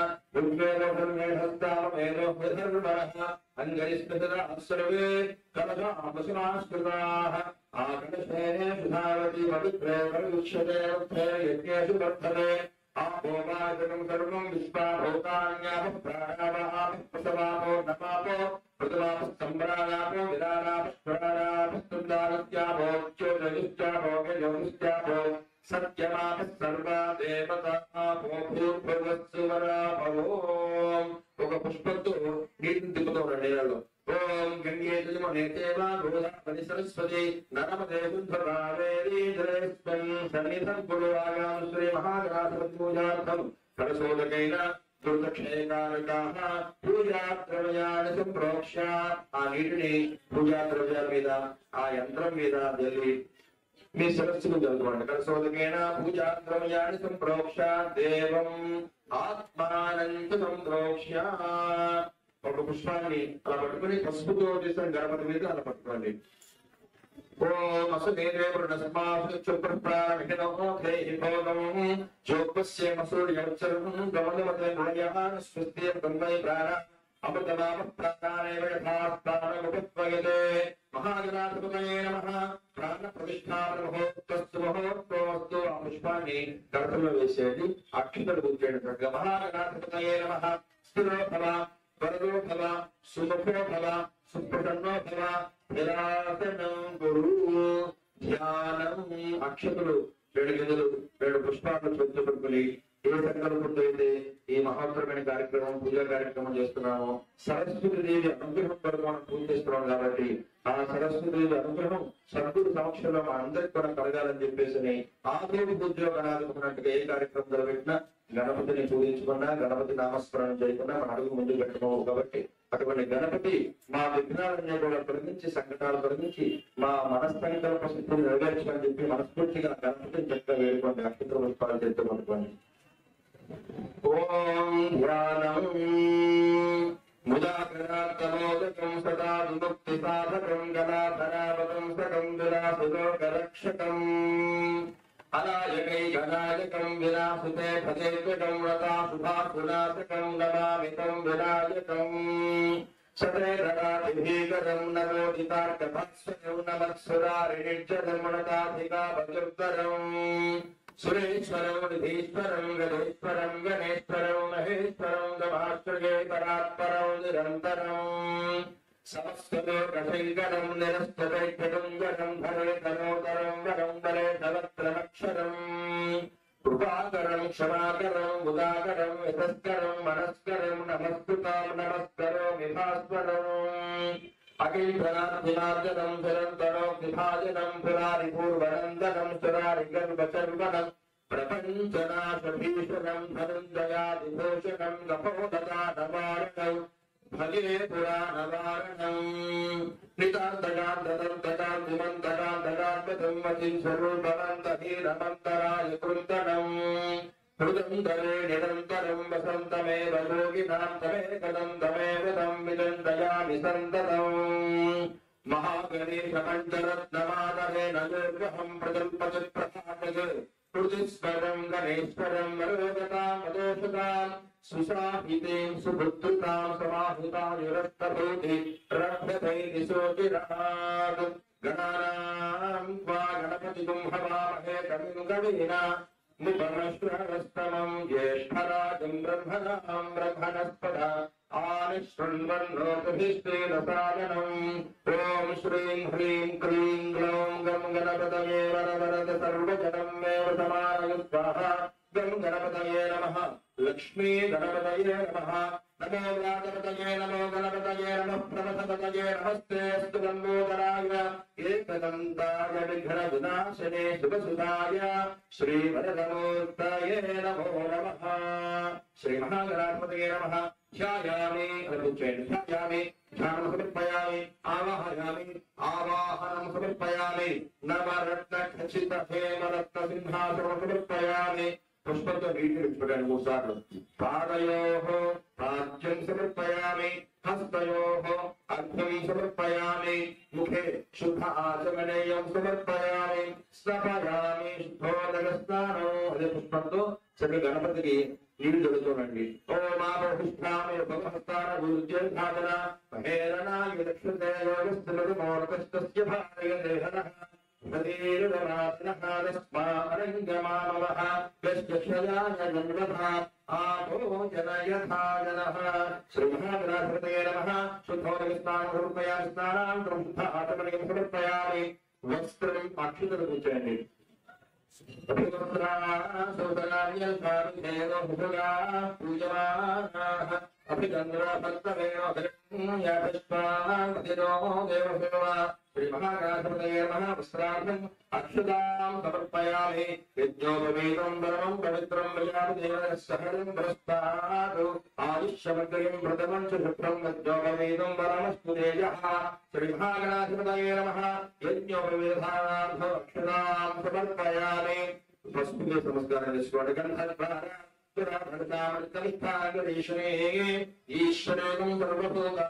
[SPEAKER 1] ఋగ్వేదోధర్మేధస్తామేధోధర్మణः అంగైస్పృతరా సర్వే కలశామసునాస్పృతాः ఆకలశేనే సుధావతి పవిత్రే వరుష్యతే వృద్ధే యజ్ఞేషు వర్ధనే ఆపోమాజనం సర్వం విశ్వాభూతాన్యాప ప్రాణావహాప ప్రసవాపో నపాపో ప్రథమాప సంభ్రాణాపో విరాణాప స్మరాణాప స్తుందానత్యాపో చ్యోదయుత్యాపో గజముత్యాపో సత్యమాప సర్వా దేవతాపో భూర్భువస్సువరాపవో ఒక పుష్పంతో నీటిని తిప్పుతూ ఉన్న నీళ్ళలో ఓం గంగే జలమనేతేవా గోదావరి సరస్వతి నర్మదే శుద్ధరావేరీ జలేస్వం సన్నిధం కురు ఆగాం శ్రీ మహాగణాధిపతి పూజార్థం కలశోదకైన దుర్దక్షేకారకాః పూజా ద్రవ్యాన్ని సంప్రోక్ష ఆ నీటిని పూజా ద్రవ్యాల మీద ఆ యంత్రం మీద జల్లి మీ శిరస్సును జరుగుకోండి కలశోదకైన పూజా ద్రవ్యాన్ని సంప్రోక్ష దేవం ఆత్మానంత సంప్రోక్ష ఒక పుష్పాన్ని అలా పట్టుకొని పసుపుతో చేసిన గణపతి మీద అలా పట్టుకోండి ఓం అసదేవే వృణస్మాభిక్షుప్రాణమిహినోధైహిభోగం చోపస్య మసూర్యవచ్చరం గమనమతే మృణ్యహాన స్వస్తియ బ్రహ్మై ప్రాణ అమృతనామ ప్రాణేవ యథాస్థానముపత్వయతే మహాగణాధిపతయే నమః ప్రాణ ప్రతిష్టాపన మహోత్తస్తు మహోత్తోస్తు ఆ పుష్పాన్ని గడపలో వేసేది అక్షతలు గుర్చేయండి చక్కగా మహాగణాధిపతయే నమః స్థిరో భవ వరదో భవ సుముఖో భవ సుప్రసన్నో భవ నిరాసనం గురు ధ్యానం అక్షతులు రెండు గిన్నెలు రెండు పుష్పాలను చేతిలో పట్టుకుని ఏ సంకల్పంతో అయితే ఈ మహోత్తరమైన కార్యక్రమం పూజా కార్యక్రమం చేస్తున్నాము సరస్వతి దేవి అనుగ్రహం కొరకు మనం పూజ చేస్తున్నాం కాబట్టి ఆ సరస్వతి దేవి అనుగ్రహం సద్గురు సమక్షంలో మా అందరికి కూడా కలగాలని చెప్పేసి ఆ దేవి పూజలో గణాలనుకున్నట్టుగా ఏ కార్యక్రమం జరగబెట్టినా గణపతిని పూజించుకున్నా గణపతి నామస్మరణ చేయకుండా మన అడుగు ముందు పెట్టమవు కాబట్టి అటువంటి గణపతి మా విఘ్నాలన్నీ కూడా తొలగించి సంకటాలు తొలగించి మా మనస్సంకల్ప స్థితిని నెరవేర్చమని చెప్పి మనస్ఫూర్తిగా గణపతిని చక్కగా వేడుకోండి అక్షత్ర పుష్పాలు చేస్తూ అనుకోండి ఓం ధ్యానం ముదాకరాత్తమోదకం సదా విముక్తి సాధకం గణాధనావతం సకం విలాసులోకరక్షకం అనాయకై గణాయకం వినాశుతే భజేత్వకం రతా శుభాసునాశకం నమామితం వినాయకం సతే గణాధిభీకరం నమోదితార్కభత్సరం నమత్సురారిణిర్జనమణతాధికా భజుత్తరం సురేశ్వరం నిధీశ్వరం గణేశ్వరం గణేశ్వరం మహేశ్వరం గమాశ్రయే పరాత్పరం నిరంతరం సమస్తలోకశంకరం నిరస్తదైత్యం గణం ధరే ధనోదరం వరం వరే ధవత్రమక్షరం కృపాకరం క్షమాకరం ఉదాకరం యతస్కరం మనస్కరం నమస్కృతం నమస్కరో విభాస్వరం అఖిల ధనార్జనం నిరంతరం విభాజనం పురారి పూర్వనందనం సురారి గర్భచర్వణం ప్రపంచనాశభీషణం ధనుంజయాదిభూషణం గపోదదానవారణం భగే పురాణవారణం నితాంతకాంతదంతకాంతిమంతకాంతకాంతమతిం స్వరూపవంతహీరమంతరాయ కృంతనం హృదంతరే నిరంతరం వసంతమేవ యోగినాం తమేకదం తమేవ తం విదంతయామి సంతతం మహాగణేశ పంచరత్నమాదరే నయోగ్రహం ప్రజల్పతి ప్రసాద్ హృదిస్వరం గణేశ్వరం మరోగతాం మదోషతాం సుశాహితేం సుబుద్ధుతాం సమాహితాయురస్తభూతి రభ్యతైతి శోచిరాగ్ గణానాం త్వా గణపతిగుం హవామహే కవిం కవీనా ముపమశ్రవస్తమం జ్యేష్ఠరాజం బ్రహ్మణాం బ్రహ్మణస్పద ఆనిశృण्वन्नोतभिस्तेन सादनम् ॐ श्रीं ह्रीं क्लीं ग्लौं गं गणपतये वरवरद सर्वजनं मेव समानय स्वाहा गं गणपतये नमः लक्ष्मी गणपतये नमः नमो व्यागपतये नमो गणपतये नमः प्रमथपतये नमस्ते अस्तु लम्बोदराय एकदन्ताय विघ्नविनाशने शुभसुधाय श्रीवरदमूर्तये नमो नमः श्रीमहागणाधिपतये नमः ध्यायामि अनुचिन्तयामि ध्यायामि ध्यानं समर्पयामि आवाहयामि आवाहनं समर्पयामि नवरत्नखचित हेमरत्नसिंहासनं समर्पयामि పుష్పంతో నీటిని విడిచిపెట్టాను మూడు సార్లు పాదయోః ప్రాజ్యం సమర్పయామి హస్తయోః అర్ఘ్యం సమర్పయామి ముఖే శుద్ధ ఆచమనేయం సమర్పయామి స్నపయామి శుద్ధోదక స్నానం అదే పుష్పంతో చక్కగా గణపతికి నీళ్లు చదువుతానండి ఓమాభిష్టామి ఉపహస్తాన గురుజ్యోధాదన మహేరణాయ దక్షిణే యోగస్థిరదు మౌనకస్తస్య భారయ దేహనః శ్రీమహాగణాధిపతయే నమ శుద్ధోదకస్నానం స్నానాంతరం శుద్ధ ఆటమనికం సమర్పయామి వస్త్రం అక్షతలు కూర్చోండి అక్షదాం సమర్పయామి యజ్ఞోపవీతం పరమం పవిత్రం ప్రజాపతిదేవసహరం పురస్తాదు ఆయుష్యమగ్రయం ప్రథమం చ శుక్రం యజ్ఞోపవీతం పరమస్తు తేజ శ్రీమహాగణాధిపతయే నమ యజ్ఞోపవేదానార్థ అక్షదాం సమర్పయామి పసుపుగా నమస్కారం చేసుకోండి గణపతిష్టాగరేషణే ఈశ్వరేగం సర్వభూత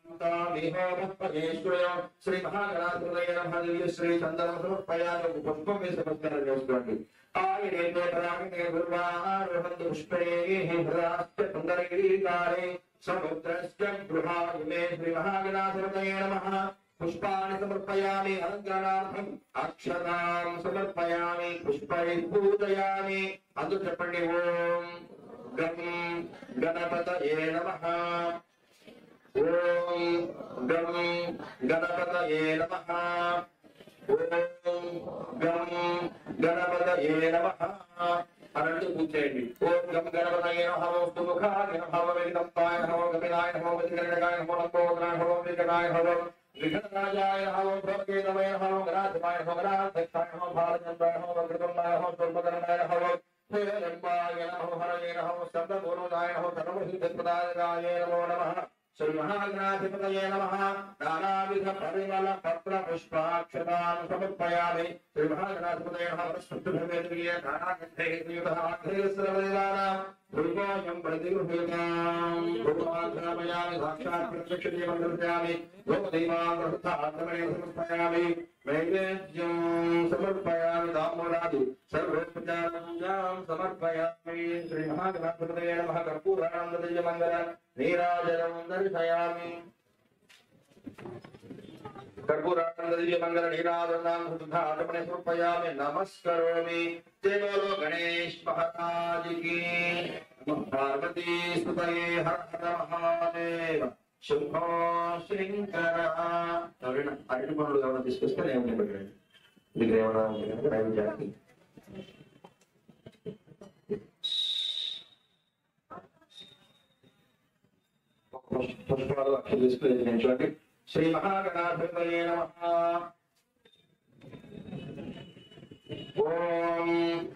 [SPEAKER 1] శ్రీ మహాగణాధిపతయ నమః శ్రీ చందనం సమర్పయామి ఒక పుష్పం వేసి నమస్కారం చేసుకోండి ఆయనే పరాగణే గురువారోహంతు పుష్పే హృదాశ్చ సుందరీకారే సముద్రశ్చ గృహాయుమే శ్రీ మహాగణాధిపతయ నమః పుష్పాన్ని సమర్పయామి అలంకరణార్థం అక్షతాం సమర్పయామి పుష్పై పూజయామి అందు చెప్పండి ఓం గం గణపతయే నమః ఓం గం గణపతయే నమః ఓం గం గణపతయే నమః అనంటూ పూజేయండి ఓం గం గణపతయే నమః ఓం ముఖాయ నమః ఓం వేదంతాయ నమః ఓం గపినాయ నమః ఓం విఘ్నకాయ నమః ఓం లంబోదరాయ నమః ఓం విఘ్నకాయ నమః ఓం విఘ్నరాజాయ నమః ఓం భోగేతమయ నమః ఓం గణాధిపాయ నమః గణాధ్యక్షాయ నమః భారచంద్రాయ నమః ఓం కృతంబాయ నమః స్వర్గకరణాయ నమః ఓం హేరంబాయ నమః హరయే నమః స్కందపూర్వదాయ నమః సర్వసిద్ధిప్రదాయకాయ నమో నమః శ్రీ మహాగణాధిపతయే నమః నానావిధ పరిమళ పత్ర పుష్పాక్షతాన్ సమర్పయామి శ్రీ మహాగణాధిపతయే నమః వరస్పతిభవేంద్రియ కారాకంఠే శ్రీయుతః ఆగ్నేయస్వరవేదానాం దుర్గోయం ప్రతిగృహ్యతాం భూమాగ్రామయామి సాక్షాత్ ప్రత్యక్షదేవం దర్శయామి గోపదైవాం ప్రవృత్త ఆత్మనే సమర్పయామి నైవేద్యం సమర్పయామి తాంబూలాది సర్వోపచారం సమర్పయామి శ్రీ మహాగణాధిపతయే నమః కర్పూరానందదయ మంగళ నీరాజనం దర్శయామి कर्पूरानंददिव्य मंगल नीराजनाम सुधा आत्मने समर्पयामि नमस्करोमि जय बोलो गणेश महाराज की नमः पार्वती सुतये हर हर महादेव శుభో శంకర ఎవరైనా అరటి పనులు ఏమైనా తీసుకొస్తే నేను పెట్టండి దగ్గర ఏమైనా ఉంది కనుక నైవేద్యానికి పుష్పాలు అక్షలు తీసుకుని నిల్చోండి శ్రీ మహాగణాధిపతయే నమః ఓం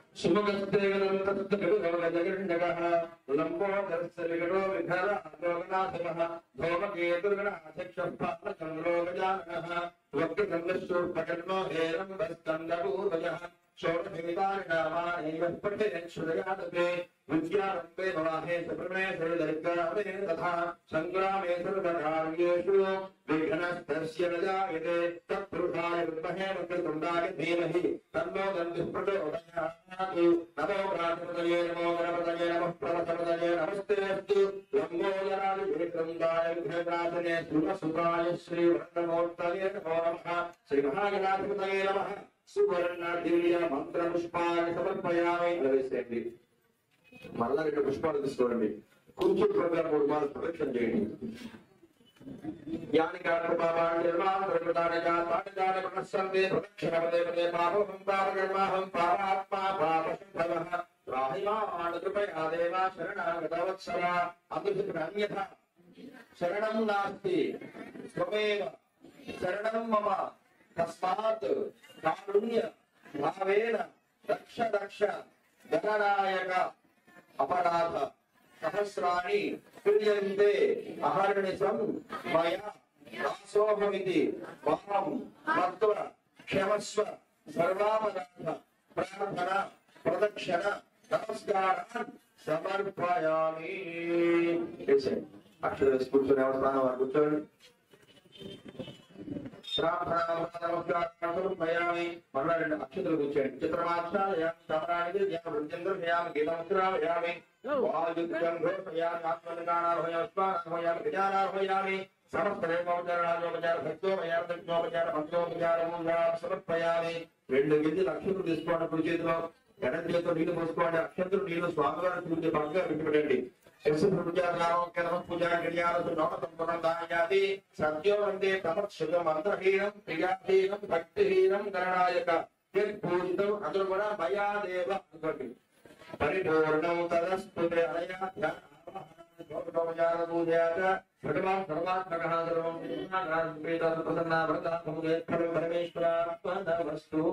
[SPEAKER 1] శుభగస్తేగదంతస్తగరుగజగండగః లంబోదర్శవిగడో విధర లోకనాథమః ధోమకేతుర్గణాధ్యక్షః గజాననః వక్రగంధశూర్పకర్ణో హేరం వస్కందపూర్వజः షోడశమితాని నామాని పఠేన్ శృణయాదతే విద్యారంభే మవాహే సప్రమే సరిదరిగ్రామే తథా సంగ్రామే సర్వకార్యేషు విఘ్నస్తస్య న జాయతే తత్పురుషాయ విద్మహే వక్రతుండాయ ధీమహి తన్నో దంతి ప్రచోదయాత్ నమో ప్రాణపతయే నమో గణపతయే నమః ప్రవచపతయే నమస్తే అస్తు లంబోదరాది విక్రందాయ విఘ్ననాథనే సురసుతాయ శ్రీ వరదమూర్తయే నమో నమః శ్రీ మహాగణాధిపతయే నమః సువర్ణ దివ్య మంత్ర పుష్పాన్ని సమర్పయామి వేసేయండి మళ్ళా రెండు పుష్పాలు తీసుకోండి కొంచెం ప్రకారం మూడు మార్లు ప్రదక్షిణ చేయండి జ్ఞాని కార్యపాపాన్ని నిర్మాణ ప్రకృతాన్ని జాతాన్ని మనస్సందే ప్రదక్షిణ పదే పదే పాపం పాపకర్మాహం పాపాత్మా పాపశంభవ రాహిమాణ కృపయా దేవా శరణాగతవత్సల అభిషిక్రమ్యథ శరణం నాస్తి త్వమేవ శరణం మమ తస్మాత్ కారుణ్య భావేన రక్ష రక్ష గణనాయక అపరాధ సహస్రాణి క్రియంతే అహర్నిశం మయా దాసోహమితి మాం మత్వ క్షమస్వ సర్వాపరాధ ప్రార్థన ప్రదక్షిణ నమస్కారాన్ సమర్పయామి అక్షర కూర్చొని ఎవరి స్థానం వారు కూర్చోండి శ్రావణామయామి మరలా రెండు అక్షతలు కూర్చోండి చిత్రమాక్షాయామి సమరానికి వృత్యంద్రయామి గీతముద్రాయామి వాయుద్యం ఘోషయామి ఆత్మలింగానార్హయామి స్వానార్హయామి గజానార్హయామి సమస్త దేవోపచారాజోపచార భక్తోపచార దక్షిణోపచార భక్తోపచారము సమర్పయామి రెండు గిన్నెలు అక్షతులు తీసుకోండి కుడి చేతిలో ఎడం చేతిలో నీళ్లు పోసుకోండి అక్షతులు నీళ్లు స్వామివారి చూసి పక్కగా విడిపెట్టండి సత్యో వందే ప్రమర్శుతం మంత్రహీనం ప్రియాహీనం భక్తిహీనం గణనాయక పూజితం అందులో కూడా భయాదేవ అనుకోండి పరిపూర్ణం తదస్తుతే భగవాన్ సర్వాత్మకः సర్వం ప్రసన్నా భరతాత్మకే పరమేశ్వరాత్మనవస్తు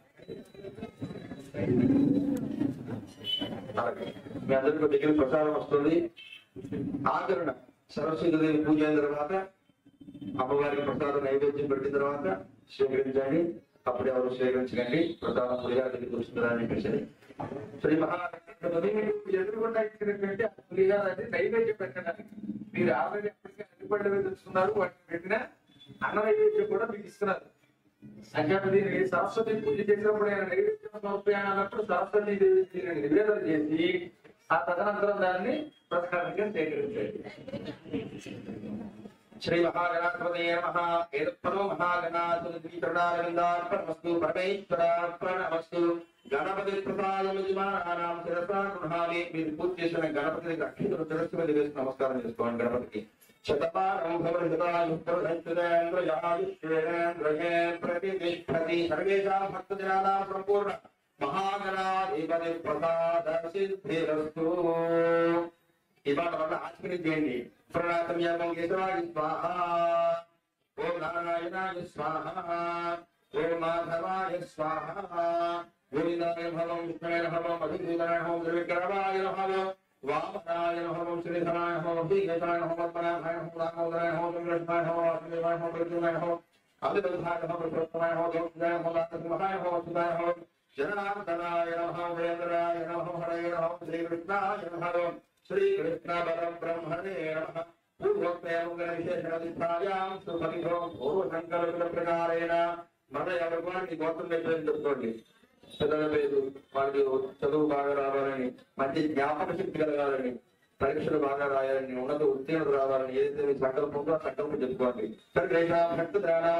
[SPEAKER 1] అలాగే. మీ అందరికీ దగ్గర ప్రసారం వస్తుంది ఆచరణ సరస్వతీదేవి పూజ అయిన తర్వాత అమ్మవారికి ప్రసాదం నైవేద్యం పెట్టిన తర్వాత స్వీకరించండి అప్పుడే ఎవరు స్వీకరించకండి ప్రసాదం పులిహార దగ్గరికి వస్తుందని చెప్పేసి శ్రీ మహాలక్ష్మి
[SPEAKER 4] మీకు ఎదురుగుండా ఇచ్చినటువంటి ఆ పులిహారాన్ని నైవేద్యం పెట్టడానికి మీరు ఆల్రెడీ ఎప్పటికీ అన్ని పళ్ళు మీద తెచ్చుకున్నారు వాటిని పెట్టిన అన్న నైవేద్యం కూడా మీకు ఇస్తున్నారు అంటే దీనికి సరస్వతి పూజ చేసినప్పుడు ఆయన నైవేద్యం సమర్పయాన్ని అన్నప్పుడు సరస్వతి దేవి దీనిని నివేదన చేసి ఆ తదనంతరం దాన్ని ప్రసాదంగా సేకరించండి
[SPEAKER 1] శ్రీ మహాగణాధిపతే నమః ఏతత్పరో మహాగణాధిపతిచరణారవిందార్పణమస్తు పరమేశ్వరార్పణమస్తు గణపతి ప్రసాదముజిమానానాం శిరసా గృహామి మీరు పూజ చేసిన గణపతికి అక్షితులు శిరస్సు మీద వేసి నమస్కారం చేసుకోండి గణపతికి శతమానం భవతింద్రయాయుష్ేంద్రయే ప్రతిష్టతి సర్వేషాం భక్తజనానాం సంపూర్ణ మహాగణాధిపతి ప్రసాద సిద్ధిరస్తు ఇవాళ వల్ల ఆచరించేయండి ప్రణాతం యాగం కేశవాయ స్వాహ ఓం నారాయణాయ స్వాహ ఓం మాధవాయ స్వాహ గోవిందాయ భవం విష్ణుయ భవం మధుసూదనాయ హోం త్రివిక్రమాయ భవం వామనాయ భవం శ్రీధరాయ హోం శ్రీకేశాయ హోం పద్మనాభాయ హోం రామోదరాయ హోం కృష్ణాయ హోం వాసుదేవాయ హోం ప్రద్యుమ్నాయ హోం అభిదధాయ హోం పురుషోత్తమాయ హోం గోవిందాయ హోం రామసింహాయ హోం సుదాయ హోం జనార్దనాయ నమః వేంద్రాయ నమః హరయ నమః శ్రీకృష్ణాయ నమః శ్రీకృష్ణ పరబ్రహ్మణే నమః పూర్వోక్తేముగణవిశేషణాయాం సుఫలితో పూర్వసంకల్పిత ప్రకారేణ మన ఎవరికి గోత్రం పెట్టని చెప్పుకోండి పిల్లల పేరు వాళ్ళకి చదువు బాగా రావాలని మంచి జ్ఞాపక శక్తి కలగాలని పరీక్షలు బాగా రాయాలని ఉన్నత ఉత్తీర్ణత రావాలని ఏదైతే మీ సంకల్పం ఉందో ఆ సంకల్పం చెప్పుకోండి సర్వేషాం భక్తద్రాణాం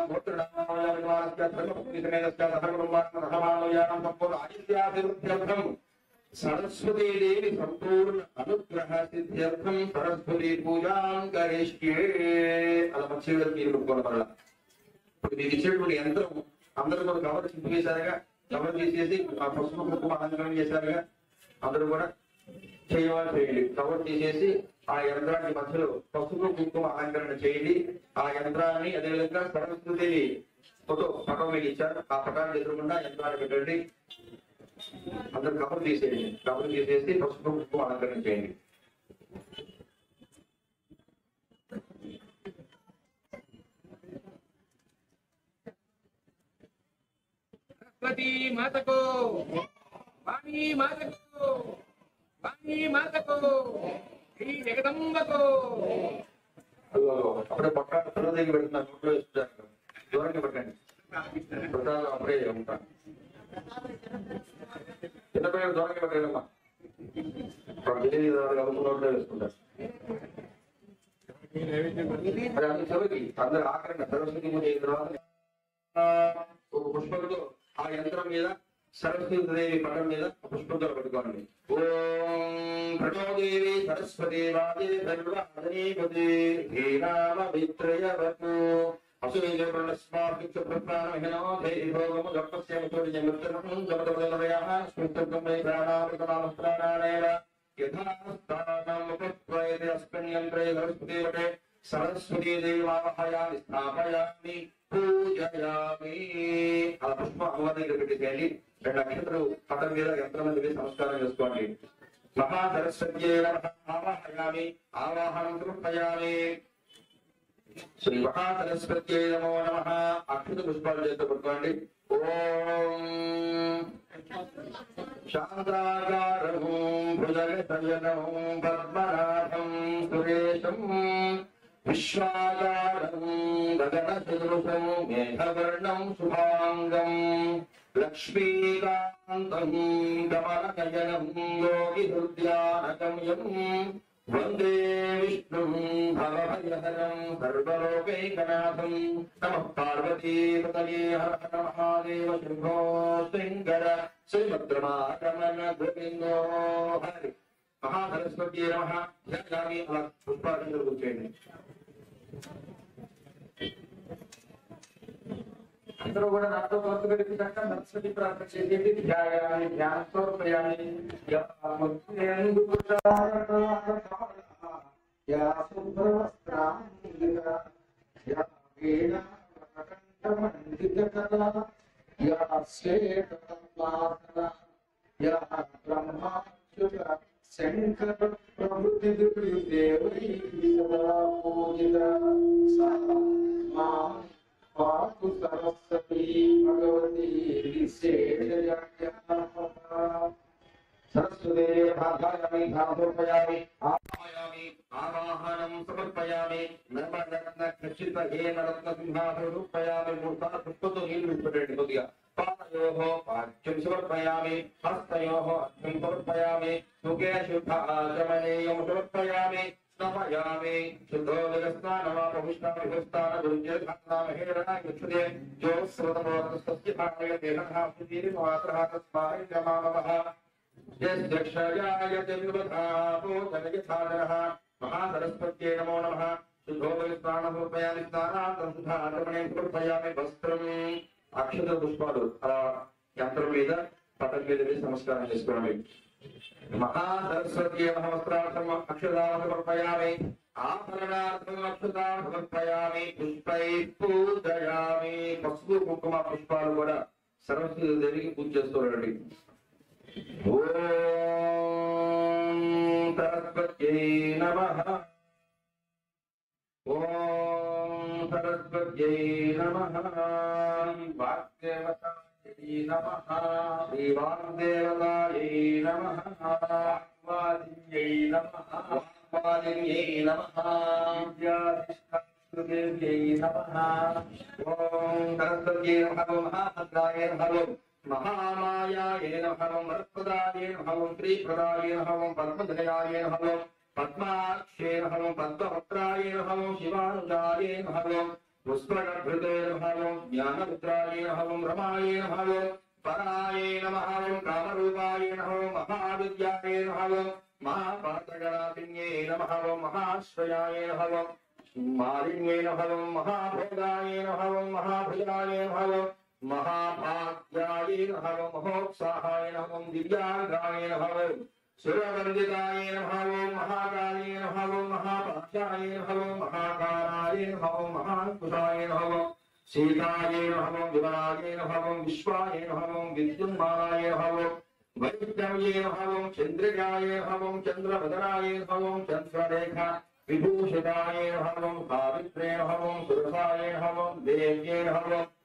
[SPEAKER 1] గోత్రనామాయాం సంపూర్ణ ఆదిత్యాభివృద్ధ్యర్థం సరస్వతీ దేవి సంపూర్ణ అనుగ్రహ సిద్ధ్యర్థం సరస్వతి పూజాం కరిష్యే అలా మంచిగా మీరు పెట్టుకోవాలి మరలా ఇప్పుడు మీకు ఇచ్చేటువంటి యంత్రం అందరూ కూడా కవర్ చింపు చేశారుగా కవర్ చేసేసి ఆ పసుపు కుంకుమ అలంకరణ చేశారుగా అందరూ కూడా చేయవాలి చేయండి కవర్ చేసేసి ఆ యంత్రానికి మధ్యలో పసుపు కుంకుమ అలంకరణ చేయండి ఆ యంత్రాన్ని అదేవిధంగా సరస్వతిదేవి ఫోటో పటం మీకు ఇచ్చారు ఆ పటాన్ని ఎదురుకుండా యంత్రాన్ని పెట్టండి అందరు కబురు తీసేయండి కబురు తీసేసి పసుపు కుంకుమ అలంకరణ చేయండి
[SPEAKER 4] సరస్వతి మాతకు వాణి మాతకు వాణి మాతకు శ్రీ జగదంబకు
[SPEAKER 1] అదిగో, అప్పుడే పక్క పిల్లలకి పెడుతున్నారు ఫోటో ఇస్తున్నారు దూరంగా పెట్టండి ప్రసాదం అప్పుడే ఉంటా చిన్న పిల్లలు దూరంగా పెట్టండి అమ్మా నోట్లో వేసుకుంటారు మరి అందరు చదువుకి అందరు ఆఖరణ సరస్వతి పూజ అయిన తర్వాత ఒక పుష్పంతో ఆ యంత్రం మీద సరస్వతి దేవి పటం మీద ఒక పుష్పంతో పెట్టుకోండి ఓం ప్రణోదేవి సరస్వతి వాదే సర్వీపతి ధీనామ విత్రయవతు అసూయస్మాభిక్ష ప్రప్రాణహినో ధైర్యోగము గర్భస్య ముతోడి మిత్రం జమదవదలవయాః స్మితకం మే ప్రాణామృతనామ ప్రాణానేవ యథాస్థానముపత్వయతి అస్మిన్ యంత్రే సరస్వతి వటే సరస్వతీ దేవాహయామి స్థాపయామి పూజయామి అలా పుష్పం అమ్మవారి దగ్గర పెట్టేసేయండి రెండు నక్షత్రాలు పటం మీద యంత్రం మీద వేసి నమస్కారం చేసుకోండి మహా సరస్వత్యే నమః ఆవాహయామి ఆవాహనం సమర్పయామి శ్రీ మహా సరస్వత్యే నమో నమః అక్షత పుష్పాలు చేత పట్టుకోండి ఓం శాంతాకారం భుజగశయనం పద్మనాభం సురేశం విశ్వాకారం గగనసదృశం మేఘవర్ణం శుభాంగం లక్ష్మీకాంతం కమలనయనం యోగిహృద్యానగమ్యం వందే విష్ణుం భవభయహరం సర్వలోకైకనాథం నమః పార్వతీపతయే హర హర మహాదేవ శంభో శంకర శ్రీమద్రమాగమన గోవిందో హరి మహాసరస్వతి నమ ధ్యానామి అలా పుష్పాలు కూర్చోండి
[SPEAKER 4] అందరూ కూడా నాతో పాటు కలిపి కనుక సరస్వతి ప్రార్థన చేసేది ధ్యాయాన్ని ధ్యానంతో ప్రయాణి యా శుభ్రవస్త్రాంగిక యా వీణ కంఠమండితకర యా శ్వేతమాతర యా బ్రహ్మాచ్యుత శంకర ప్రభుతి దేవై సదా పూజిత సా మాం పాకు సరస్వతి భగవతి విశేషయామి
[SPEAKER 1] సరస్వతే భాగాయామి ధామోపయామి ఆవాయామి ఆవాహనం సమర్పయామి నర్మరత్న ఖచ్చిత హేమ రత్న సింహాసన రూపయామి మూర్త పుష్పతో నీళ్లు విడిచిపెట్టండి కొద్దిగా పాదయోః పాఠ్యం సమర్పయామి హస్తయోః అర్థం సమర్పయామి ముఖే శుద్ధ ఆచమనీయం సమర్పయామి స్నపయామి శుద్ధోదయస్నానమాపవిష్టామిహస్తానగురుజ్యేధానామహేరణాయుక్షతే జ్యోత్స్రతమోదస్తస్య భాగయ దేహధాసుదీర్మాత్రः తస్మాయ నమామః యస్యక్షయాయ జన్మధాపోధనయథాదరः మహాసరస్వత్యై నమో నమః శుద్ధోదయస్నానమూర్పయామి స్నానాంతం శుద్ధాచమనే సమర్పయామి వస్త్రం అక్షత పుష్పాలు అలా యంత్రం మీద పటం మీద వేసి నమస్కారం చేసుకోండి మహాసరస్వతీ నమస్కారం అక్షరాలు సమర్పయామి ఆభరణార్థం అక్షరాలు సమర్పయామి పుష్పై పూజయామి పసుపు కుంకుమ పుష్పాలు కూడా సరస్వతి దేవికి పూజ చేస్తున్నారండి ఓం సరస్వత్యై నమః ఓం సరస్వత్యై నమః
[SPEAKER 4] వాగ్దేవతాయై నమః
[SPEAKER 1] శ్రీ వాగ్దేవతాయై నమః
[SPEAKER 4] వాగ్వాదిన్యై నమః
[SPEAKER 1] వాగ్వాదిన్యై నమః
[SPEAKER 4] విద్యాధిష్టాత్రుదేవ్యై నమః
[SPEAKER 1] ఓం సరస్వత్యై నమః మహాభద్రాయ నమః మహామాయాయ నమః వరప్రదాయ నమః శ్రీప్రదాయ నమః పద్మధయాయ నమః పద్మాక్షే నమః పద్మవక్త్రాయ నమః శివానుజాయ నమః పుష్పగర్భృతే నమః జ్ఞానపుత్రాయ నమః రమాయ నమః పరాయ నమః కామరూపాయ నమః మహావిద్యాయ నమః మహాపాతగణాపిన్యే నమః మహాశ్రయాయ నమః మాలిన్యే నమః మహాభోగాయ నమః మహాభుజాయ నమః మహాభాగ్యాయ నమః మహోత్సాహాయ నమః దివ్యాంగాయ నమః సురవందితాయ నమః ఓం మహాకాళీ నమః ఓం మహాపాక్షాయ నమః ఓం మహాకారాయ నమః ఓం మహాంకుశాయ నమః ఓం సీతాయ నమః ఓం విమలాయ నమః ఓం విశ్వాయ నమః ఓం విద్యున్మానాయ నమః ఓం వైద్యమయే నమః ఓం చంద్రికాయ నమః ఓం చంద్రవదనాయ నమః ఓం చంద్రరేఖ విభూషితాయ నమః ఓం సావిత్రే నమః ఓం సురసాయ నమః ఓం దేవ్యే నమః ఓం